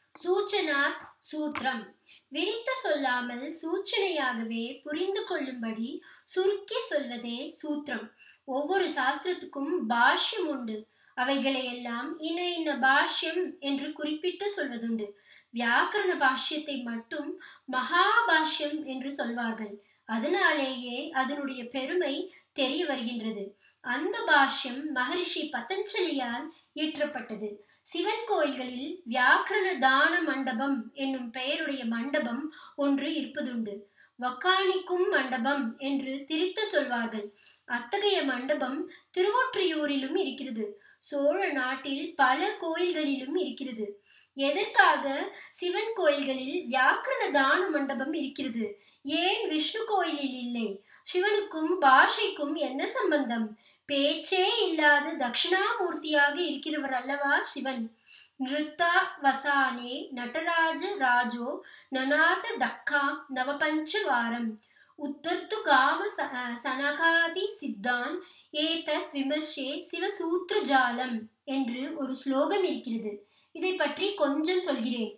சூச்சனாத் சூத்திரம் விரித்து சொல்லாமல் சூச்சனையாகவே புரிந்து கொள்ளும்படி சுருக்கி சொல்வதே சூத்திரம் ஒவ்வொரு சாஸ்திரத்துக்கும் பாஷ்யம் உண்டு அவைகளை எல்லாம் இன்ன இன்ன பாஷ்யம் என்று குறிப்பிட்டு சொல்வதுண்டு வியாக்கரண பாஷ்யத்தை மட்டும் மகாபாஷ்யம் என்று சொல்வார்கள் அதனாலேயே அதனுடைய பெருமை தெரிய வருகின்றது அந்த பாஷ்யம் மகரிஷி பதஞ்சலியால் இயற்றப்பட்டது சிவன் கோயில்களில் வியாக்கரண தான மண்டபம் என்னும் பெயருடைய மண்டபம் ஒன்று இருப்பதுண்டு வக்காணிக்கும் மண்டபம் என்று திரித்து சொல்வார்கள் அத்தகைய மண்டபம் திருவொற்றியூரிலும் இருக்கிறது சோழ நாட்டில் பல கோயில்களிலும் இருக்கிறது எதற்காக சிவன் கோயில்களில் வியாக்கரண தான மண்டபம் இருக்கிறது ஏன் விஷ்ணு கோயிலில் இல்லை சிவனுக்கும் பாஷைக்கும் என்ன சம்பந்தம் பேச்சே இல்லாத தட்சிணாமூர்த்தியாக இருக்கிறவர் அல்லவா சிவன் நிருத்தா வசானே நடராஜ ராஜோ நநாத டக்கா நவபஞ்ச வாரம் உத்தர்த்து காம சனகாதி சித்தான் ஏதத் விமர்சே சிவசூத்திர ஜாலம் என்று ஒரு ஸ்லோகம் இருக்கிறது இதை பற்றி கொஞ்சம் சொல்கிறேன்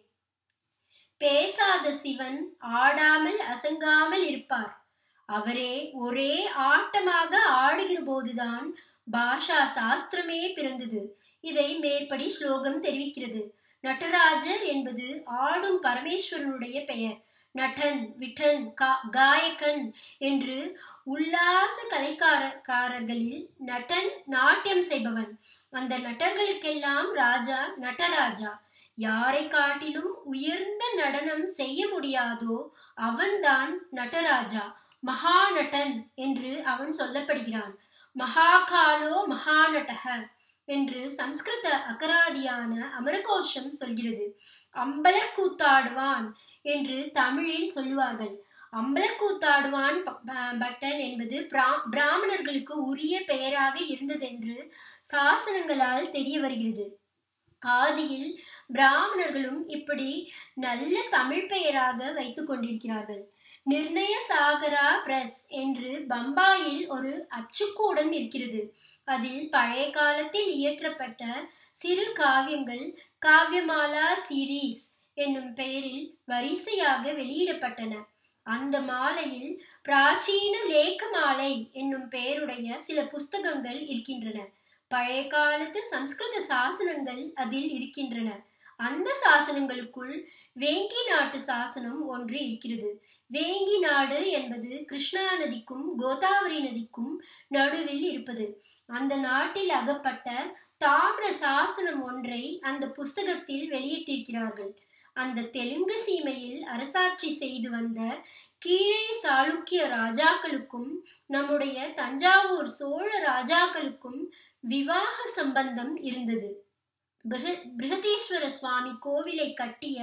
பேசாத சிவன் ஆடாமல் அசங்காமல் இருப்பார் அவரே ஒரே ஆட்டமாக ஆடுகிற போதுதான் பாஷா சாஸ்திரமே பிறந்தது இதை மேற்படி ஸ்லோகம் தெரிவிக்கிறது நடராஜர் என்பது ஆடும் பரமேஸ்வரனுடைய பெயர் நடன் விட்டன் காயகன் என்று உல்லாச கலைக்காரர்களில் நடன் நாட்டியம் செய்பவன் அந்த நட்டர்களுக்கெல்லாம் ராஜா நடராஜா யாரை காட்டிலும் உயர்ந்த நடனம் செய்ய முடியாதோ அவன்தான் நடராஜா மகாநட்டன் என்று அவன் சொல்லப்படுகிறான் மகாகாலோ மகாநட்டக என்று சம்ஸ்கிருத அகராதியான அமரகோஷம் சொல்கிறது அம்பலக்கூத்தாடுவான் என்று தமிழில் சொல்லுவார்கள் அம்பலக்கூத்தாடுவான் பட்டன் என்பது பிராமணர்களுக்கு உரிய பெயராக இருந்ததென்று சாசனங்களால் தெரிய வருகிறது ஆதியில் பிராமணர்களும் இப்படி நல்ல தமிழ் பெயராக வைத்துக் கொண்டிருக்கிறார்கள் நிர்ணய சாகரா பிரஸ் என்று பம்பாயில் ஒரு அச்சுக்கூடம் இருக்கிறது அதில் பழைய காலத்தில் இயற்றப்பட்ட சிறு காவியங்கள் காவியமாலா சீரீஸ் என்னும் பெயரில் வரிசையாக வெளியிடப்பட்டன அந்த மாலையில் பிராச்சீன லேக்க மாலை என்னும் பெயருடைய சில புஸ்தகங்கள் இருக்கின்றன பழைய காலத்து சம்ஸ்கிருத சாசனங்கள் அதில் இருக்கின்றன அந்த சாசனங்களுக்குள் வேங்கி நாட்டு சாசனம் ஒன்று இருக்கிறது வேங்கி நாடு என்பது கிருஷ்ணா நதிக்கும் கோதாவரி நதிக்கும் நடுவில் இருப்பது அந்த நாட்டில் அகப்பட்ட தாமிர சாசனம் ஒன்றை அந்த புஸ்தகத்தில் வெளியிட்டிருக்கிறார்கள் அந்த தெலுங்கு சீமையில் அரசாட்சி செய்து வந்த கீழே சாளுக்கிய ராஜாக்களுக்கும் நம்முடைய தஞ்சாவூர் சோழ ராஜாக்களுக்கும் விவாக சம்பந்தம் இருந்தது பிருகதீஸ்வர சுவாமி கோவிலை கட்டிய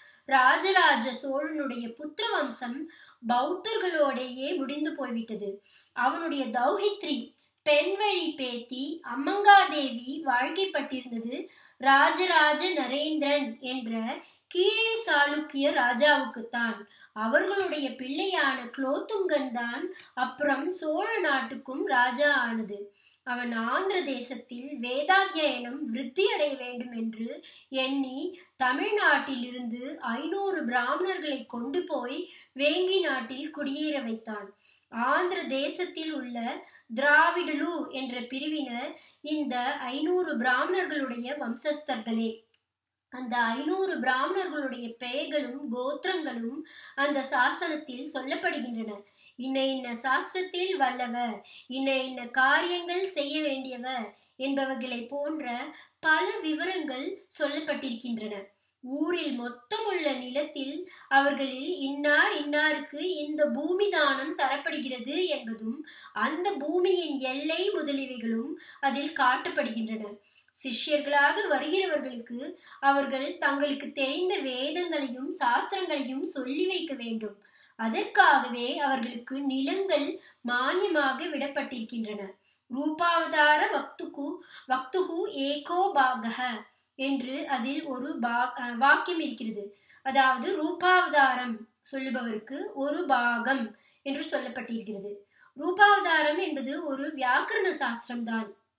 ராஜராஜ சோழனுடைய புத்திர வம்சம் பௌத்தர்களோடையே முடிந்து போய்விட்டது அவனுடைய தௌஹித்ரி பெண்வழி பேத்தி அம்மங்காதேவி வாழ்க்கைப்பட்டிருந்தது ராஜராஜ நரேந்திரன் என்ற கீழே சாளுக்கிய ராஜாவுக்குத்தான் அவர்களுடைய பிள்ளையான குலோத்துங்கன் தான் அப்புறம் சோழ நாட்டுக்கும் ராஜா ஆனது அவன் ஆந்திர தேசத்தில் வேதாத்தியனம் விருத்தி அடைய வேண்டும் என்று எண்ணி தமிழ்நாட்டிலிருந்து ஐநூறு பிராமணர்களை கொண்டு போய் வேங்கி நாட்டில் குடியேற வைத்தான் ஆந்திர தேசத்தில் உள்ள திராவிடலு என்ற பிரிவினர் இந்த ஐநூறு பிராமணர்களுடைய வம்சஸ்தர்களே அந்த ஐநூறு பிராமணர்களுடைய பெயர்களும் கோத்திரங்களும் அந்த சாசனத்தில் சொல்லப்படுகின்றன இன்ன இன்ன சாஸ்திரத்தில் வல்லவர் இன்ன இன்ன காரியங்கள் செய்ய வேண்டியவர் என்பவர்களை போன்ற பல விவரங்கள் சொல்லப்பட்டிருக்கின்றன ஊரில் மொத்தமுள்ள நிலத்தில் அவர்களில் இன்னார் இன்னாருக்கு இந்த பூமி தானம் தரப்படுகிறது என்பதும் அந்த பூமியின் எல்லை முதலியவைகளும் அதில் காட்டப்படுகின்றன சிஷ்யர்களாக வருகிறவர்களுக்கு அவர்கள் தங்களுக்கு தெரிந்த வேதங்களையும் சாஸ்திரங்களையும் சொல்லி வைக்க வேண்டும் அதற்காகவே அவர்களுக்கு நிலங்கள் மானியமாக விடப்பட்டிருக்கின்றன ரூபாவதார வக்துகு வக்துகு ஏகோ பாகக என்று அதில் ஒரு வாக்கியம் இருக்கிறது அதாவது ரூபாவதாரம் சொல்லுபவருக்கு ஒரு பாகம் என்று சொல்லப்பட்டிருக்கிறது ரூபாவதாரம் என்பது ஒரு வியாக்கரண சாஸ்திரம் தான்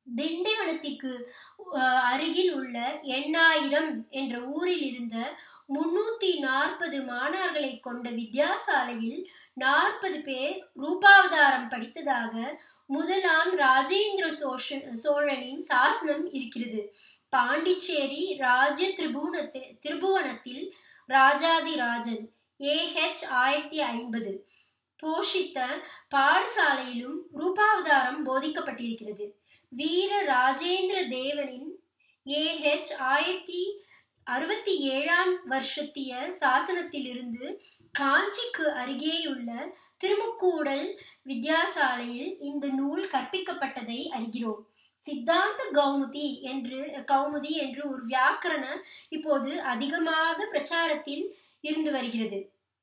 திண்டிவனத்திற்கு அஹ், அருகில் உள்ள எண்ணாயிரம் என்ற ஊரில் இருந்த முன்னூத்தி நாற்பது மாணவர்களை கொண்ட வித்யாசாலையில் நாற்பது பேர் ரூபாவதாரம் படித்ததாக முதலாம் ராஜேந்திர சோஷன் சோழனின் சாசனம் இருக்கிறது பாண்டிச்சேரி ராஜ திரிபுவனத்தில் திரிபுவனத்தில் ராஜாதிராஜன் ஏஹெச் ஆயிரத்தி ஐம்பது போஷித்த பாடசாலையிலும் ரூபாவதாரம் போதிக்கப்பட்டிருக்கிறது வீர ராஜேந்திர தேவனின் ஏஹெச் ஆயிரத்தி அறுபத்தி ஏழாம் வருஷத்திய சாசனத்திலிருந்து காஞ்சிக்கு அருகேயுள்ள திருமுக்கூடல் வித்யாசாலையில் இந்த நூல் கற்பிக்கப்பட்டதை அறிகிறோம் சித்தாந்த கௌமுதி என்று கௌமுதி என்று ஒரு வியாக்கரண இப்போது அதிகமாக பிரச்சாரத்தில் இருந்து வருகிறது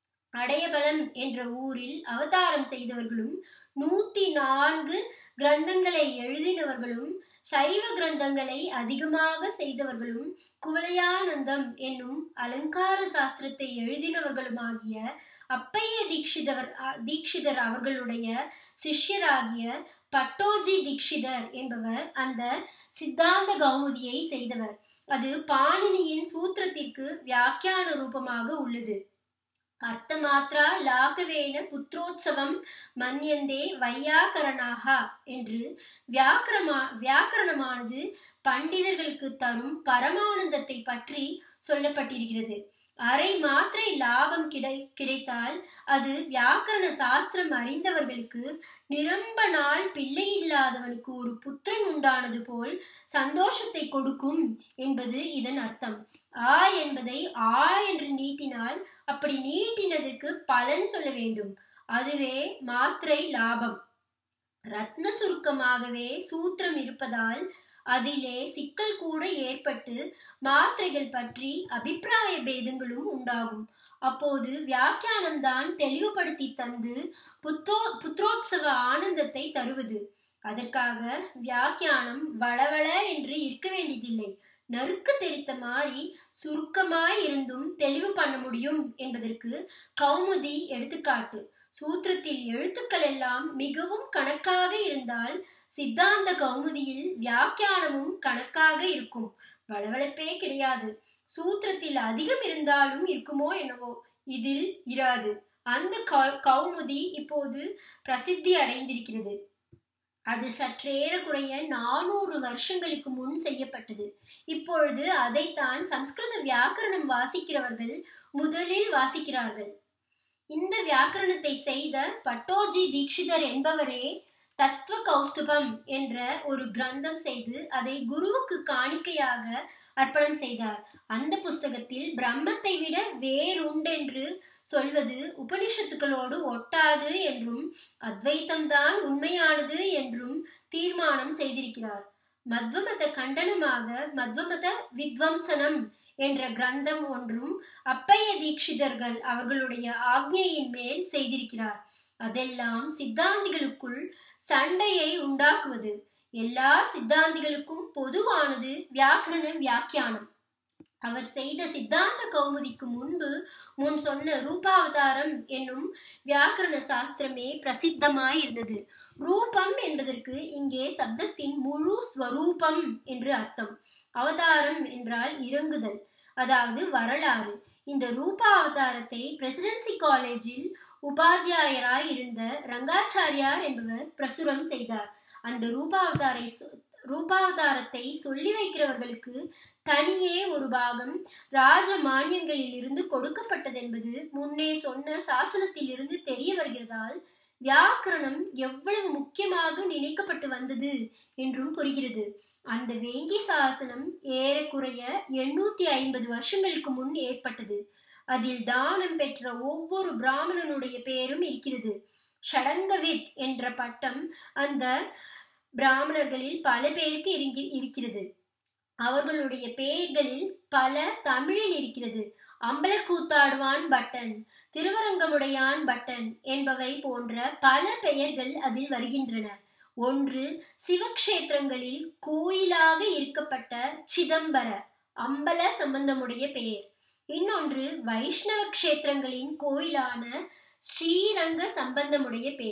அடையபலம் என்ற ஊரில் அவதாரம் செய்தவர்களும் நூத்தி நான்கு கிரந்தங்களை எழுதினவர்களும் சைவ கிரந்தங்களை அதிகமாக செய்தவர்களும் குவலயானந்தம் என்னும் அலங்கார சாஸ்திரத்தை எழுதினவர்களுமாகிய அப்பைய தீட்சிதவர் அ- தீட்சிதர் அவர்களுடைய சிஷ்யராகிய பட்டோஜி தீட்சிதர் என்பவர் அந்த சித்தாந்த கௌமுதியை செய்தவர் அது பாணினியின் சூத்திரத்திற்கு வியாக்கியான ரூபமாக உள்ளது அர்த்தமாத்ரா லாகவேன புத்ரோத்சவம் மன்யந்தே வையாகரணாக என்று வியாக்கரமா வியாக்கரணமானது பண்டிதர்களுக்கு தரும் பரமானந்தத்தை பற்றி சொல்லப்பட்டிருக்கிறது அரை மாத்திரை லாபம் கிடை கிடைத்தால் அது வியாக்கரண சாஸ்திரம் அறிந்தவர்களுக்கு நிரம்ப நாள் பிள்ளை இல்லாதவனுக்கு ஒரு புத்திரன் உண்டானது போல் சந்தோஷத்தை கொடுக்கும் என்பது இதன் அர்த்தம் ஆ என்பதை ஆ என்று நீட்டினால் அப்படி நீட்டினதற்கு பலன் சொல்ல வேண்டும் அதுவே மாத்திரை லாபம் ரத்ன சுருக்கமாகவே சூத்திரம் இருப்பதால் அதிலே சிக்கல் கூட ஏற்பட்டு மாத்திரைகள் பற்றி அபிப்பிராய பேதங்களும் உண்டாகும் அப்போது வியாக்கியானம் தான் தெளிவுபடுத்தி தந்து புத்தோ புத்ரோத்சவ ஆனந்தத்தை தருவது அதற்காக வியாக்கியானம் வளவள என்று இருக்க வேண்டியதில்லை நறுக்கு தெரித்த மாதிரி சுருக்கமாய் இருந்தும் தெளிவு பண்ண முடியும் என்பதற்கு கௌமுதி எடுத்துக்காட்டு சூத்திரத்தில் எழுத்துக்கள் எல்லாம் மிகவும் கணக்காக இருந்தால் சித்தாந்த கௌமுதியில் வியாக்கியானமும் கணக்காக இருக்கும் வளவளப்பே கிடையாது சூத்திரத்தில் அதிகம் இருந்தாலும் இருக்குமோ என்னவோ இதில் இராது அந்த கௌ- கௌமுதி இப்போது பிரசித்தி அடைந்திருக்கிறது அது சற்றேறக்குறைய நானூறு வருஷங்களுக்கு முன் செய்யப்பட்டது இப்பொழுது அதைத்தான் சம்ஸ்கிருத வியாக்கரணம் வாசிக்கிறவர்கள் முதலில் வாசிக்கிறார்கள் இந்த வியாக்கரணத்தை செய்த பட்டோஜி தீக்ஷிதர் என்பவரே தத்துவ கௌஸ்துபம் என்ற ஒரு கிரந்தம் செய்து அதை குருவுக்கு காணிக்கையாக அர்ப்பணம் செய்தார் அந்த புஸ்தகத்தில் பிரம்மத்தை விட வேறுண்டென்று சொல்வது உபனிஷத்துக்களோடு ஒட்டாது என்றும் அத்வைத்தம்தான் உண்மையானது என்றும் தீர்மானம் செய்திருக்கிறார் மத்வமத கண்டனமாக மத்வமத வித்வம்சனம் என்ற கிரந்தம் ஒன்றும் அப்பைய தீட்சிதர்கள் அவர்களுடைய ஆக்ஞையின் மேல் செய்திருக்கிறார் அதெல்லாம் சித்தாந்திகளுக்குள் சண்டையை உண்டாக்குவது எல்லா சித்தாந்திகளுக்கும் பொதுவானது வியாக்கரண வியாக்கியானம் அவர் செய்த சித்தாந்த கௌமுதிக்கு முன்பு முன் சொன்ன ரூபாவதாரம் என்னும் வியாக்கரண சாஸ்திரமே பிரசித்தமாய் இருந்தது ரூபம் என்பதற்கு இங்கே சப்தத்தின் முழு ஸ்வரூபம் என்று அர்த்தம் அவதாரம் என்றால் இறங்குதல் அதாவது வரலாறு இந்த ரூபாவதாரத்தை பிரசிடென்சி காலேஜில் உபாத்தியாயராய் இருந்த ரங்காச்சாரியார் என்பவர் பிரசுரம் செய்தார் அந்த ரூபாவதாரை சொ- ரூபாவதாரத்தை சொல்லி வைக்கிறவர்களுக்கு தனியே ஒரு பாகம் ராஜ மானியங்களில் இருந்து கொடுக்கப்பட்டதென்பது முன்னே சொன்ன சாசனத்தில் இருந்து தெரிய வருகிறதால் வியாக்கரணம் எவ்வளவு முக்கியமாக நினைக்கப்பட்டு வந்தது என்றும் புரிகிறது அந்த வேங்கி சாசனம் ஏறக்குறைய எண்ணூத்தி ஐம்பது வருஷங்களுக்கு முன் ஏற்பட்டது அதில் தானம் பெற்ற ஒவ்வொரு பிராமணனுடைய பெயரும் இருக்கிறது ஷடங்கவித் என்ற பட்டம் அந்த பிராமணர்களில் பல பேருக்கு இருங்கி- இருக்கிறது அவர்களுடைய பெயர்களில் பல தமிழில் இருக்கிறது அம்பலக்கூத்தாடுவான் பட்டன் திருவரங்கமுடையான் பட்டன் என்பவை போன்ற பல பெயர்கள் அதில் வருகின்றன ஒன்று சிவக்ஷேத்திரங்களில் கோயிலாக இருக்கப்பட்ட சிதம்பர அம்பல சம்பந்தமுடைய பெயர் இன்னொன்று வைஷ்ணவ க்ஷேத்திரங்களின் கோயிலான ஸ்ரீரங்க சம்பந்தமுடைய பெயர்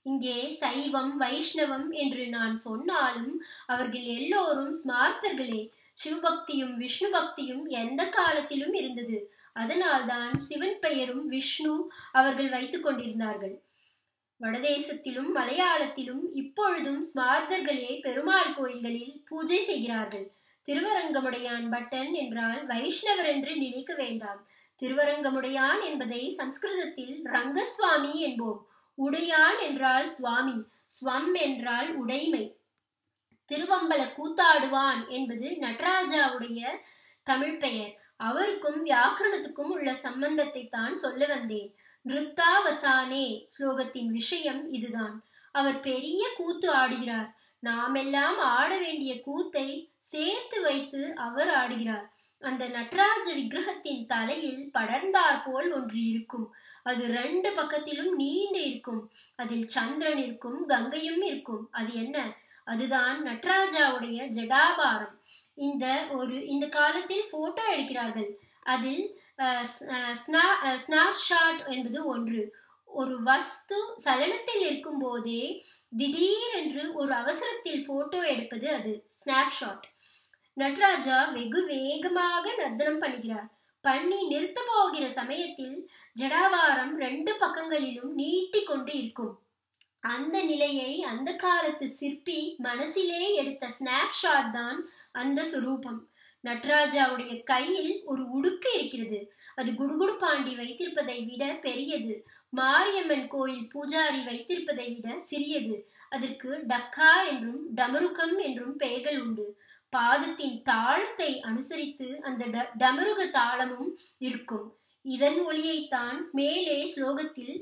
இங்கே சைவம் வைஷ்ணவம் என்று நான் சொன்னாலும் அவர்கள் எல்லோரும் ஸ்மார்த்தர்களே சிவபக்தியும் விஷ்ணு பக்தியும் எந்த காலத்திலும் இருந்தது அதனால்தான் சிவன் பெயரும் விஷ்ணு அவர்கள் வைத்துக் கொண்டிருந்தார்கள் வடதேசத்திலும் மலையாளத்திலும் இப்பொழுதும் ஸ்மார்த்தர்களே பெருமாள் கோயில்களில் பூஜை செய்கிறார்கள் திருவரங்கமுடையான் பட்டன் என்றால் வைஷ்ணவர் என்று நினைக்க வேண்டாம் திருவரங்கமுடையான் என்பதை சம்ஸ்கிருதத்தில் ரங்கசுவாமி என்போம் உடையான் என்றால் சுவாமி ஸ்வம் என்றால் உடைமை திருவம்பல கூத்தாடுவான் என்பது நடராஜாவுடைய தமிழ் பெயர் அவருக்கும் வியாக்கரணத்துக்கும் உள்ள சம்பந்தத்தை தான் சொல்ல வந்தேன் நிருத்தாவசானே ஸ்லோகத்தின் விஷயம் இதுதான் அவர் பெரிய கூத்து ஆடுகிறார் நாமெல்லாம் ஆட வேண்டிய கூத்தை சேர்த்து வைத்து அவர் ஆடுகிறார் அந்த நடராஜ விக்கிரகத்தின் தலையில் படர்ந்தார் போல் ஒன்று இருக்கும் அது ரெண்டு பக்கத்திலும் நீண்டு இருக்கும் அதில் சந்திரன் இருக்கும் கங்கையும் இருக்கும் அது என்ன அதுதான் நட்ராஜாவுடைய ஜடாபாரம் இந்த ஒரு இந்த காலத்தில் போட்டோ எடுக்கிறார்கள் அதில் ஸ்னாப்ஷாட் என்பது ஒன்று ஒரு வஸ்து சலனத்தில் இருக்கும் போதே திடீரென்று ஒரு அவசரத்தில் போட்டோ எடுப்பது அது ஸ்னாப்ஷாட் நட்ராஜா வெகு வேகமாக நர்த்தனம் பண்ணுகிறார் பண்ணி நிறுத்த போகிற சமயத்தில் ஜடாவாரம் ரெண்டு பக்கங்களிலும் நீட்டி கொண்டு இருக்கும் அந்த நிலையை அந்த காலத்து சிற்பி மனசிலே எடுத்த ஸ்னாப்ஷாட் தான் அந்த சுரூபம் நட்ராஜாவுடைய கையில் ஒரு உடுக்கு இருக்கிறது அது குடுகுடு பாண்டி வைத்திருப்பதை விட பெரியது மாரியம்மன் கோயில் பூஜாரி வைத்திருப்பதை விட சிறியது அதற்கு டக்கா என்றும் டமருகம் என்றும் பெயர்கள் உண்டு பாதத்தின் தாளத்தை அனுசரித்து அந்த டமருக தாளமும் இருக்கும் இதன் ஒளியைத்தான் மேலே ஸ்லோகத்தில்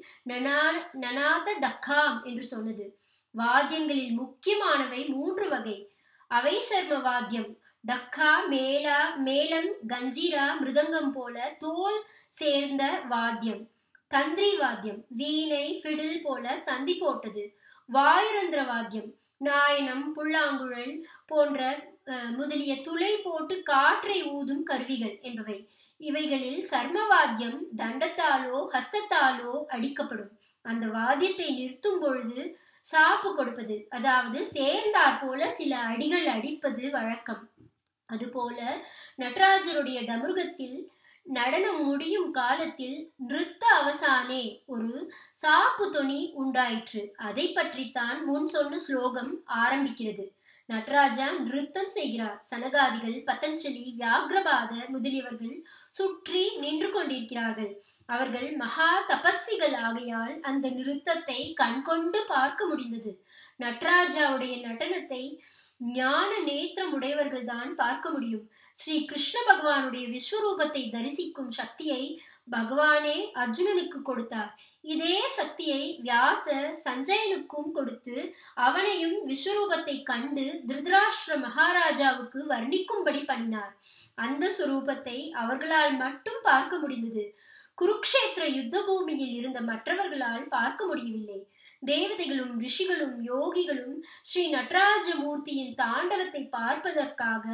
நனாத டக்காம் என்று சொன்னது வாத்தியங்களில் முக்கியமானவை மூன்று வகை அவை சர்ம வாத்தியம் டக்கா மேளா மேளம் கஞ்சிரா மிருதங்கம் போல தோல் சேர்ந்த வாத்தியம் தந்திரி வாத்தியம் வீணை ஃபிடில் போல தந்தி போட்டது வாயுரந்திர வாத்தியம் நாயனம் புல்லாங்குழல் போன்ற முதலிய துளை போட்டு காற்றை ஊதும் கருவிகள் என்பவை இவைகளில் சர்மவாத்தியம் தண்டத்தாலோ ஹஸ்தத்தாலோ அடிக்கப்படும் அந்த வாத்தியத்தை நிறுத்தும் பொழுது சாப்பு கொடுப்பது அதாவது சேர்ந்தாற் போல சில அடிகள் அடிப்பது வழக்கம் அதுபோல நடராஜருடைய டமுருகத்தில் நடனம் முடியும் காலத்தில் நிறுத்த அவசானே ஒரு சாப்பு தொனி உண்டாயிற்று அதை பற்றித்தான் முன் சொன்ன ஸ்லோகம் ஆரம்பிக்கிறது நடராஜா நிறுத்தம் செய்கிறார் சனகாதிகள் பதஞ்சலி வியாகிரபாதர் முதலியவர்கள் சுற்றி நின்று கொண்டிருக்கிறார்கள் அவர்கள் மகா தபஸ்விகள் ஆகையால் அந்த நிறுத்தத்தை கண்கொண்டு பார்க்க முடிந்தது நட்ராஜாவுடைய நடனத்தை ஞான நேத்திரம் உடையவர்கள் தான் பார்க்க முடியும் ஸ்ரீ கிருஷ்ண பகவானுடைய விஸ்வரூபத்தை தரிசிக்கும் சக்தியை பகவானே அர்ஜுனனுக்கு கொடுத்தார் இதே சக்தியை வியாசர் சஞ்சயனுக்கும் கொடுத்து அவனையும் விஸ்வரூபத்தை கண்டு திருதராஷ்டிர மகாராஜாவுக்கு வர்ணிக்கும்படி பண்ணினார் அந்த சுரூபத்தை அவர்களால் மட்டும் பார்க்க முடிந்தது குருக்ஷேத்திர யுத்த பூமியில் இருந்த மற்றவர்களால் பார்க்க முடியவில்லை தேவதைகளும் ரிஷிகளும் யோகிகளும் ஸ்ரீ நடராஜ மூர்த்தியின் தாண்டவத்தை பார்ப்பதற்காக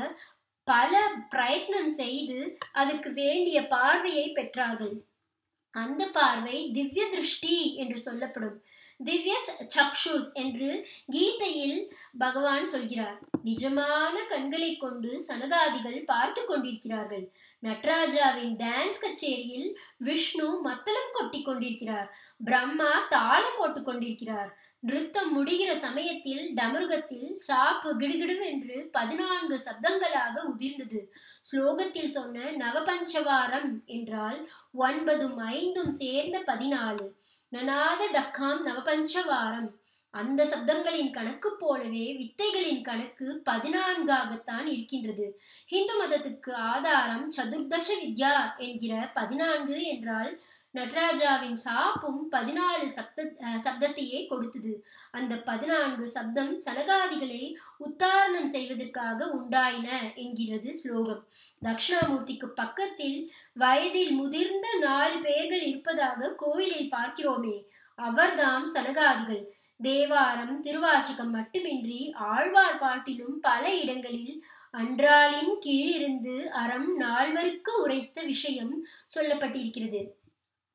பல பிரயத்னம் செய்து அதுக்கு வேண்டிய பார்வையை பெற்றார்கள் அந்த பார்வை திவ்ய திருஷ்டி என்று சொல்லப்படும் திவ்ய சக்ஷுஸ் என்று கீதையில் பகவான் சொல்கிறார் நிஜமான கண்களை கொண்டு சனகாதிகள் பார்த்து கொண்டிருக்கிறார்கள் நட்ராஜாவின் டான்ஸ் கச்சேரியில் விஷ்ணு மத்தளம் கொட்டி கொண்டிருக்கிறார் பிரம்மா தாளம் போட்டு கொண்டிருக்கிறார் நிறுத்தம் முடிகிற சமயத்தில் டமருகத்தில் சாப்பு கிடுகிடுவென்று பதினான்கு சப்தங்களாக உதிர்ந்தது ஸ்லோகத்தில் சொன்ன நவபஞ்சவாரம் என்றால் ஒன்பதும் ஐந்தும் சேர்ந்த பதினாலு நனாத டக்காம் நவபஞ்சவாரம் அந்த சப்தங்களின் கணக்கு போலவே வித்தைகளின் கணக்கு பதினான்காகத்தான் இருக்கின்றது ஹிந்து மதத்துக்கு ஆதாரம் சதுர்தச வித்யா என்கிற பதினான்கு என்றால் நடராஜாவின் சாப்பும் பதினாலு சப்த சப்தத்தையே கொடுத்தது அந்த பதினான்கு சப்தம் சனகாதிகளை உத்தாரணம் செய்வதற்காக உண்டாயின என்கிறது ஸ்லோகம் தட்சிணாமூர்த்திக்கு பக்கத்தில் வயதில் முதிர்ந்த நாலு பேர்கள் இருப்பதாக கோயிலில் பார்க்கிறோமே அவர்தாம் சனகாதிகள் தேவாரம் திருவாச்சகம் மட்டுமின்றி ஆழ்வார் பாட்டிலும் பல இடங்களில் அன்றாளின் கீழிருந்து அறம் நால்வருக்கு உரைத்த விஷயம் சொல்லப்பட்டிருக்கிறது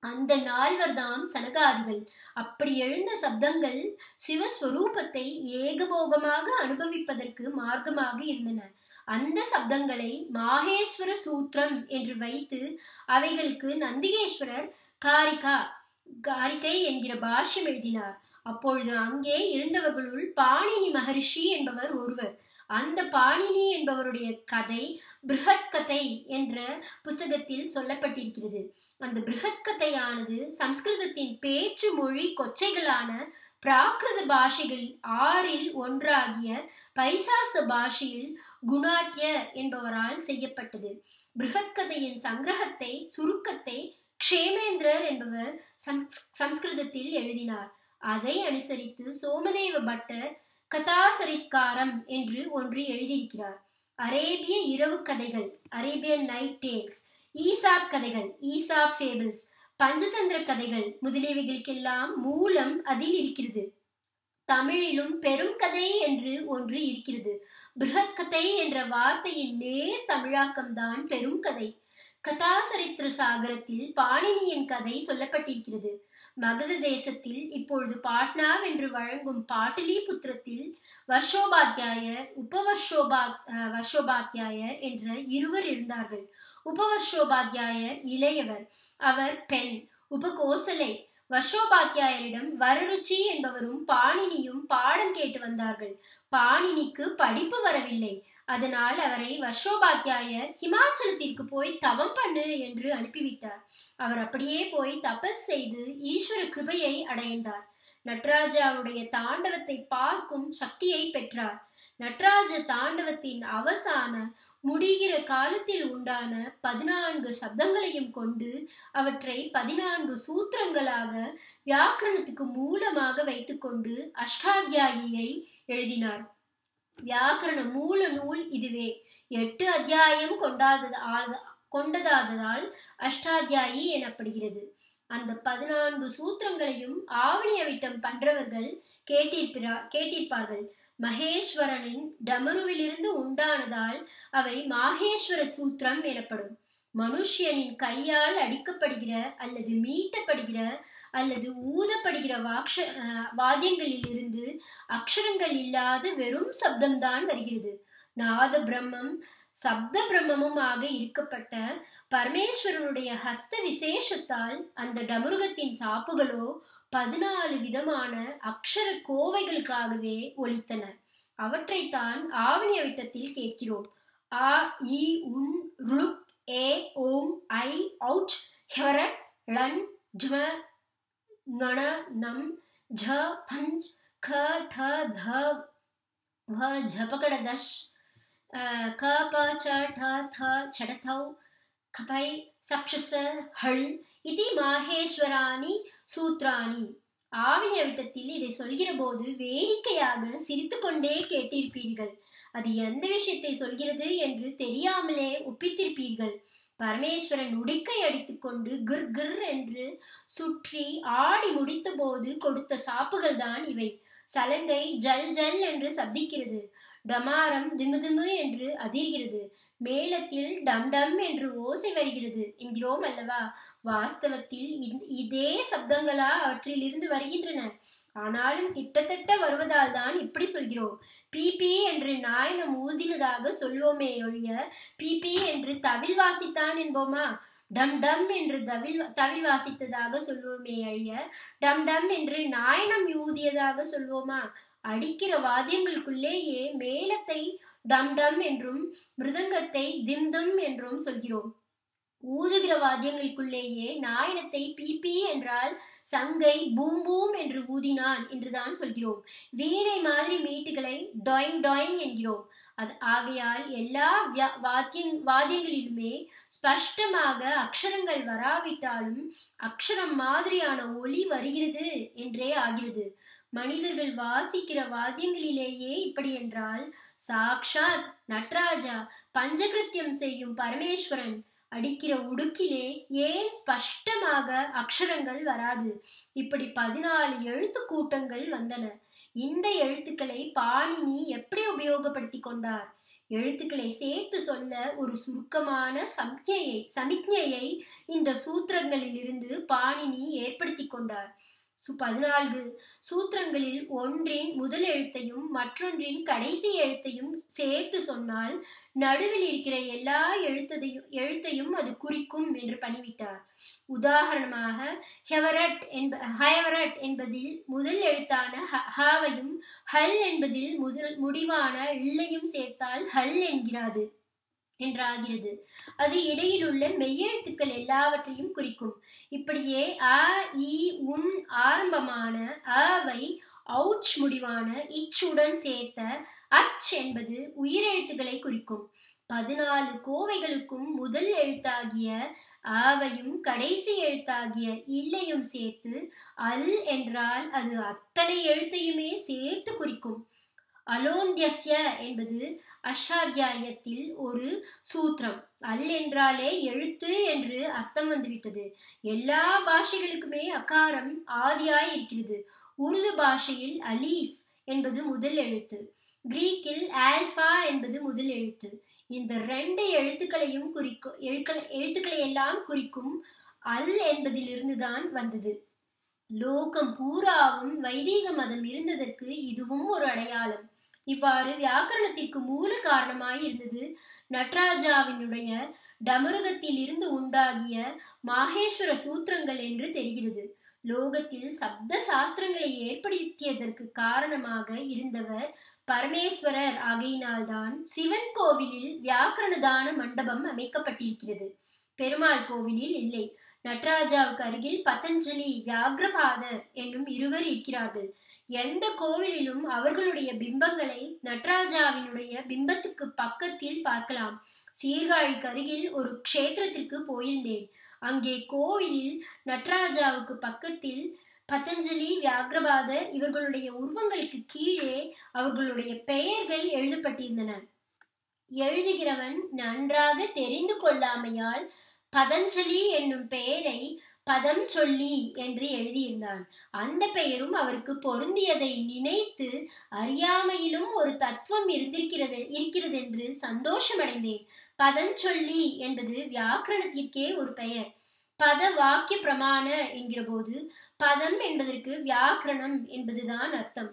அந்த நால்வர்தாம் சனகாதிகள் அப்படி எழுந்த சப்தங்கள் சிவஸ்வரூபத்தை ஏகபோகமாக அனுபவிப்பதற்கு மார்க்கமாக இருந்தன அந்த சப்தங்களை மாகேஸ்வர சூத்திரம் என்று வைத்து அவைகளுக்கு நந்திகேஸ்வரர் காரிகா காரிகை என்கிற பாஷ்யம் எழுதினார் அப்பொழுது அங்கே இருந்தவர்களுள் பாணினி மகரிஷி என்பவர் ஒருவர் அந்த பாணினி என்பவருடைய கதை பிருகத் கதை என்ற புஸ்தகத்தில் சொல்லப்பட்டிருக்கிறது அந்த பிருகத் கதையானது சம்ஸ்கிருதத்தின் பேச்சு மொழி கொச்சைகளான பிராகிருத பாஷைகள் ஆறில் ஒன்றாகிய பைசாச பாஷையில் குணாட்ய என்பவரால் செய்யப்பட்டது பிருகத் கதையின் சங்கிரகத்தை சுருக்கத்தை க்ஷேமேந்திரர் என்பவர் சம்ஸ்கிருதத்தில் எழுதினார் அதை அனுசரித்து சோமதேவ பட்டர் கதாசரித்காரம் என்று ஒன்று எழுதியிருக்கிறார் அரேபிய இரவு கதைகள் அரேபியன் நைட் டேல்ஸ் ஈசாப் கதைகள் ஈசாப் ஃபேபிள்ஸ் பஞ்சதந்திர கதைகள் முதலியவைகளுக்கெல்லாம் மூலம் அதில் இருக்கிறது தமிழிலும் பெரும் கதை என்று ஒன்று இருக்கிறது பிருகத் கதை என்ற வார்த்தையின் நேர் தமிழாக்கம்தான் பெரும் கதை கதாசரித்திர சாகரத்தில் பாணினியின் கதை சொல்லப்பட்டிருக்கிறது மகத தேசத்தில் இப்பொழுது பாட்னா என்று வழங்கும் பாட்டலிபுத்திரத்தில் வர்ஷோபாத்தியாயர் உபவர்ஷோபா வர்ஷோபாத்தியாயர் என்ற இருவர் இருந்தார்கள் உபவர்ஷோபாத்தியாயர் இளையவர் அவர் பெண் உபகோசலை வர்ஷோபாத்தியாயரிடம் வரருச்சி என்பவரும் பாணினியும் பாடம் கேட்டு வந்தார்கள் பாணினிக்கு படிப்பு வரவில்லை அதனால் அவரை வர்ஷோபாத்தியாயர் ஹிமாச்சலத்திற்கு போய் தவம் பண்ணு என்று அனுப்பிவிட்டார் அவர் அப்படியே போய் தபஸ் செய்து ஈஸ்வர கிருபையை அடைந்தார் நட்ராஜாவுடைய தாண்டவத்தை பார்க்கும் சக்தியை பெற்றார் நட்ராஜ தாண்டவத்தின் அவசான முடிகிற காலத்தில் உண்டான பதினான்கு சப்தங்களையும் கொண்டு அவற்றை பதினான்கு சூத்திரங்களாக வியாக்கரணத்துக்கு மூலமாக வைத்துக்கொண்டு அஷ்டாத்தியாயியை எழுதினார் வியாக்கரண மூல நூல் இதுவே எட்டு அத்தியாயம் கொண்டாததால் கொண்டதாததால் அஷ்டாத்தியாயி எனப்படுகிறது அந்த பதினான்கு சூத்திரங்களையும் ஆவணி அவிட்டம் பண்றவர்கள் கேட்டிருப்பா கேட்டிருப்பார்கள் மகேஸ்வரனின் டமருவிலிருந்து உண்டானதால் அவை மாகேஸ்வர சூத்திரம் எனப்படும் மனுஷியனின் கையால் அடிக்கப்படுகிற அல்லது மீட்டப்படுகிற அல்லது ஊதப்படுகிற வாக்ஷ வாத்தியங்களில் இருந்து அக்ஷரங்கள் இல்லாத வெறும் சப்தம்தான் வருகிறது நாத பிரம்மம் சப்த பிரம்மமுமாக இருக்கப்பட்ட பரமேஸ்வரனுடைய ஹஸ்த விசேஷத்தால் அந்த டமுருகத்தின் சாப்புகளோ பதினாலு விதமான அக்ஷர கோவைகளுக்காகவே ஒலித்தன அவற்றைத்தான் ஆவணிய விட்டத்தில் கேட்கிறோம் ஆ இ உன் ருக் ஏ ஓம் ஐ ஔச் ஹெரட் ளன் ஜ்ம ङण नम झ पंच ख ठ ध व झपकड़ दश क प च ठ थ छडथौ खपै सक्षस हள் இதி மாகேஸ்வராணி சூத்ராணி ஆவணி அவிட்டத்தில் இதை சொல்கிற போது வேடிக்கையாக சிரித்துக்கொண்டே கேட்டிருப்பீர்கள் அது எந்த விஷயத்தை சொல்கிறது என்று தெரியாமலே ஒப்பித்திருப்பீர்கள் பரமேஸ்வரன் உடுக்கை அடித்துக்கொண்டு கிர் கிர் என்று சுற்றி ஆடி முடித்த போது கொடுத்த சாப்புகள் தான் இவை சலங்கை ஜல் ஜல் என்று சப்திக்கிறது டமாரம் திமுதிமு என்று அதிர்கிறது மேளத்தில் டம் டம் என்று ஓசை வருகிறது என்கிறோம் அல்லவா வாஸ்தவத்தில் இதே சப்தங்களா அவற்றிலிருந்து வருகின்றன ஆனாலும் கிட்டத்தட்ட வருவதால் தான் இப்படி சொல்கிறோம் பிபி என்று நாயனம் ஊதினதாக சொல்வோமே ஒழிய பிபி என்று தவில் வாசித்தான் என்போமா டம் டம் என்று தவில் தவில் வாசித்ததாக சொல்வோமே அழிய டம் டம் என்று நாயனம் ஊதியதாக சொல்வோமா அடிக்கிற வாத்தியங்களுக்குள்ளேயே மேளத்தை டம் டம் என்றும் மிருதங்கத்தை திம் திம் என்றும் சொல்கிறோம் ஊதுகிற வாத்தியங்களுக்குள்ளேயே நாயனத்தை பிபி என்றால் சங்கை பூம் பூம் என்று ஊதினான் என்றுதான் சொல்கிறோம் வீணை மாதிரி மீட்டுகளை டாயிங் டாயிங் என்கிறோம் அது ஆகையால் எல்லா வாத்திய வாத்தியங்களிலுமே ஸ்பஷ்டமாக அக்ஷரங்கள் வராவிட்டாலும் அக்ஷரம் மாதிரியான ஒலி வருகிறது என்றே ஆகிறது மனிதர்கள் வாசிக்கிற வாத்தியங்களிலேயே இப்படி என்றால் சாக்ஷாத் நட்ராஜா பஞ்சகிருத்தியம் செய்யும் பரமேஸ்வரன் அடிக்கிற உடுக்கிலே ஏன் ஸ்பஷ்டமாக அக்ஷரங்கள் வராது இப்படி பதினாலு எழுத்து கூட்டங்கள் வந்தன இந்த எழுத்துக்களை பாணினி எப்படி உபயோகப்படுத்தி கொண்டார் எழுத்துக்களை சேர்த்து சொல்ல ஒரு சுருக்கமான சம்ஞையை சமிக்ஞையை இந்த சூத்திரங்களிலிருந்து பாணினி ஏற்படுத்தி கொண்டார் சு பதினான்கு சூத்திரங்களில் ஒன்றின் முதல் எழுத்தையும் மற்றொன்றின் கடைசி எழுத்தையும் சேர்த்து சொன்னால் நடுவில் இருக்கிற எல்லா எழுத்ததையும் எழுத்தையும் அது குறிக்கும் என்று பணிவிட்டார் உதாரணமாக ஹெவரட் என்ப ஹயவரட் என்பதில் முதல் எழுத்தான ஹாவையும் ஹல் என்பதில் முதல் முடிவான இல்லையும் சேர்த்தால் ஹல் என்கிறது என்றாகிறது அது இடையில் உள்ள மெய்யெழுத்துக்கள் எல்லாவற்றையும் குறிக்கும் இப்படியே அ இ உன் ஆரம்பமான அவை அவுச் முடிவான இச்சுடன் சேர்த்த அச் என்பது உயிரெழுத்துக்களை குறிக்கும் பதினாலு கோவைகளுக்கும் முதல் எழுத்தாகிய ஆவையும் கடைசி எழுத்தாகிய இல்லையும் சேர்த்து அல் என்றால் அது அத்தனை எழுத்தையுமே சேர்த்து குறிக்கும் அலோந்தியஸ்ய என்பது அஷ்டாத்தியாயத்தில் ஒரு சூத்திரம் அல் என்றாலே எழுத்து என்று அர்த்தம் வந்துவிட்டது எல்லா பாஷைகளுக்குமே அகாரம் ஆதியாய் இருக்கிறது உருது பாஷையில் அலீஃப் என்பது முதல் எழுத்து கிரீக்கில் ஆல்பா என்பது முதல் எழுத்து இந்த ரெண்டு எழுத்துக்களையும் குறிக்கும் எழுத்துக்களை எல்லாம் குறிக்கும் அல் என்பதிலிருந்து தான் வந்தது லோகம் பூராவும் வைதீக மதம் இருந்ததற்கு இதுவும் ஒரு அடையாளம் இவ்வாறு வியாக்கரணத்திற்கு மூல காரணமாய் இருந்தது நட்ராஜாவினுடைய டமருகத்தில் இருந்து உண்டாகிய மாகேஸ்வர சூத்திரங்கள் என்று தெரிகிறது லோகத்தில் சப்த சாஸ்திரங்களை ஏற்படுத்தியதற்கு காரணமாக இருந்தவர் பரமேஸ்வரர் ஆகையினால்தான் சிவன் கோவிலில் வியாக்கரணதான மண்டபம் அமைக்கப்பட்டிருக்கிறது பெருமாள் கோவிலில் இல்லை நட்ராஜாவுக்கு அருகில் பதஞ்சலி வியாக்ரபாதர் என்னும் இருவர் இருக்கிறார்கள் எந்த கோவிலிலும் அவர்களுடைய பிம்பங்களை நட்ராஜாவினுடைய பிம்பத்துக்கு பக்கத்தில் பார்க்கலாம் சீர்காழிக்கு அருகில் ஒரு க்ஷேத்திரத்திற்கு போயிருந்தேன் அங்கே கோவிலில் நட்ராஜாவுக்கு பக்கத்தில் பதஞ்சலி வியாக்ரபாதர் இவர்களுடைய உருவங்களுக்கு கீழே அவர்களுடைய பெயர்கள் எழுதப்பட்டிருந்தன எழுதுகிறவன் நன்றாக தெரிந்து கொள்ளாமையால் பதஞ்சலி என்னும் பெயரை பதம் சொல்லி என்று எழுதியிருந்தான் அந்த பெயரும் அவருக்கு பொருந்தியதை நினைத்து அறியாமையிலும் ஒரு தத்துவம் இருந்திருக்கிறது இருக்கிறது என்று சந்தோஷமடைந்தேன் பதஞ்சொல்லி என்பது வியாக்கரணத்திற்கே ஒரு பெயர் பத வாக்கிய பிரமாண என்கிற போது பதம் என்பதற்கு வியாக்கரணம் என்பதுதான் அர்த்தம்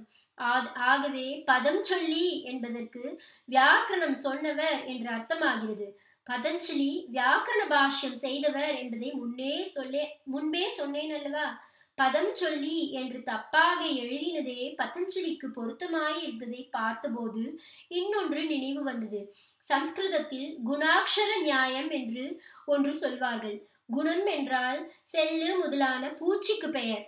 ஆகவே பதம் சொல்லி என்பதற்கு வியாக்கரணம் சொன்னவர் என்று அர்த்தமாகிறது பதஞ்சலி வியாக்கரண பாஷ்யம் செய்தவர் என்பதை முன்னே சொல்லே முன்பே சொன்னேன் அல்லவா பதம் சொல்லி என்று தப்பாக எழுதினதே பதஞ்சலிக்கு பொருத்தமாய் இருந்ததை பார்த்தபோது இன்னொன்று நினைவு வந்தது சம்ஸ்கிருதத்தில் குணாட்சர நியாயம் என்று ஒன்று சொல்வார்கள் குணம் என்றால் செல்லு முதலான பூச்சிக்கு பெயர்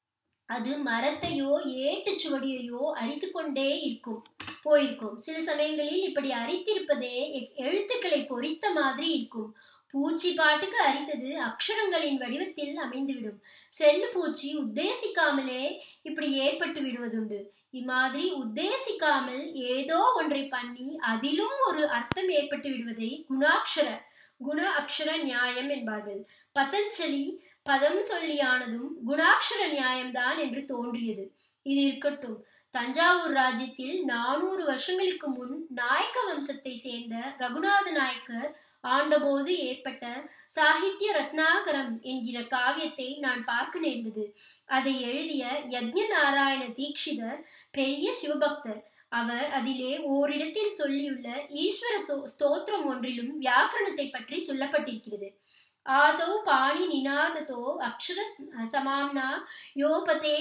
அது மரத்தையோ ஏட்டு சுவடியையோ அரித்து கொண்டே இருக்கும் போயிருக்கும் சில சமயங்களில் இப்படி அரித்திருப்பதே எழுத்துக்களை பொறித்த மாதிரி இருக்கும் பூச்சி பாட்டுக்கு அரித்தது அக்ஷரங்களின் வடிவத்தில் அமைந்துவிடும் செல்லு பூச்சி உத்தேசிக்காமலே இப்படி ஏற்பட்டு விடுவதுண்டு இம்மாதிரி உத்தேசிக்காமல் ஏதோ ஒன்றை பண்ணி அதிலும் ஒரு அர்த்தம் ஏற்பட்டு விடுவதை குணாட்சர குண அக்ஷர நியாயம் என்பார்கள் பதஞ்சலி பதம் சொல்லியானதும் குணாட்சர நியாயம்தான் என்று தோன்றியது இது இருக்கட்டும் தஞ்சாவூர் ராஜ்யத்தில் நானூறு வருஷங்களுக்கு முன் நாயக்க வம்சத்தை சேர்ந்த ரகுநாத நாயக்கர் ஆண்டபோது ஏற்பட்ட சாகித்ய ரத்னாகரம் என்கிற காவியத்தை நான் பார்க்க நேர்ந்தது அதை எழுதிய யஜ்ஞ நாராயண தீக்ஷிதர் பெரிய சிவபக்தர் அவர் அதிலே ஓரிடத்தில் சொல்லியுள்ள ஈஸ்வர ஸ்தோத்திரம் ஒன்றிலும் வியாக்கரணத்தை பற்றி சொல்லப்பட்டிருக்கிறது ஆதௌ பாணி நிநாததோ அக்ஷர சமாம்னா யோபதே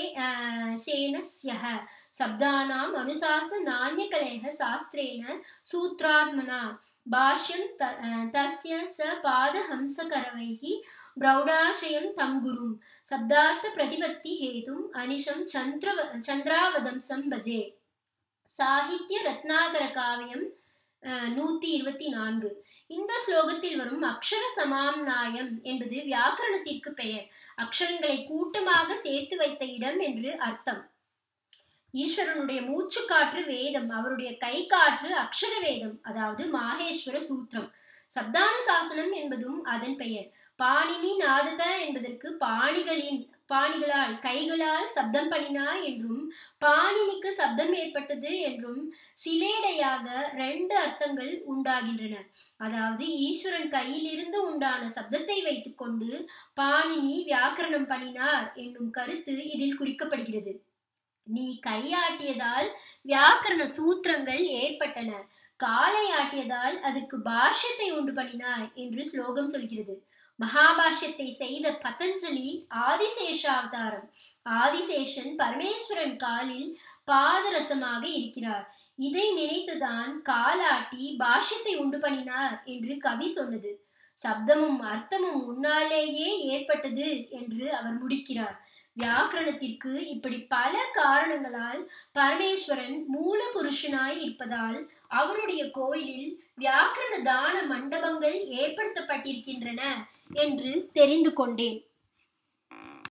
சேனஸ்யः சப்தானாம் அனுசாச நானியகலேக சாஸ்திரேன சூத்ராத்மனா பாஷ்யம் தஸ்ய ச பாதஹம்சகரவைः பிரௌடாச்சயம் தம் குரும் சப்தார்த்த பிரதிபத்தி ஹேதும் அனிஷம் சந்திர சந்திராவதம்சம் பஜே சாகித்ய ரத்னாகர காவியம் நூத்தி இருபத்தி நான்கு இந்த ஸ்லோகத்தில் வரும் அக்ஷர சமாம்நாயம் என்பது வியாக்கரணத்திற்கு பெயர் அக்ஷரங்களை கூட்டமாக சேர்த்து வைத்த இடம் என்று அர்த்தம் ஈஸ்வரனுடைய மூச்சு காற்று வேதம் அவருடைய கை காற்று அக்ஷர வேதம் அதாவது மாகேஸ்வர சூத்திரம் சப்தானுசாசனம் என்பதும் அதன் பெயர் பாணினி நாதத என்பதற்கு பாணிகளின் பாணிகளால் கைகளால் சப்தம் பண்ணினாய் என்றும் பாணினிக்கு சப்தம் ஏற்பட்டது என்றும் சிலேடையாக ரெண்டு அர்த்தங்கள் உண்டாகின்றன அதாவது ஈஸ்வரன் கையிலிருந்து உண்டான சப்தத்தை வைத்துக்கொண்டு பாணினி வியாக்கரணம் பண்ணினார் என்னும் கருத்து இதில் குறிக்கப்படுகிறது நீ கையாட்டியதால் வியாக்கரண சூத்திரங்கள் ஏற்பட்டன காலை ஆட்டியதால் அதுக்கு பாஷ்யத்தை உண்டு பண்ணினாய் என்று ஸ்லோகம் சொல்கிறது மகாபாஷ்யத்தை செய்த பதஞ்சலி ஆதிசேஷாவதாரம் ஆதிசேஷன் பரமேஸ்வரன் காலில் பாதரசமாக இருக்கிறார் இதை நினைத்துதான் காலாட்டி பாஷ்யத்தை உண்டு பண்ணினார் என்று கவி சொன்னது சப்தமும் அர்த்தமும் முன்னாலேயே ஏற்பட்டது என்று அவர் முடிக்கிறார் வியாக்கரணத்திற்கு இப்படி பல காரணங்களால் பரமேஸ்வரன் மூல புருஷனாய் இருப்பதால் அவருடைய கோயிலில் வியாக்கரண தான மண்டபங்கள் ஏற்படுத்தப்பட்டிருக்கின்றன என்று தெரிந்து கொண்டேன்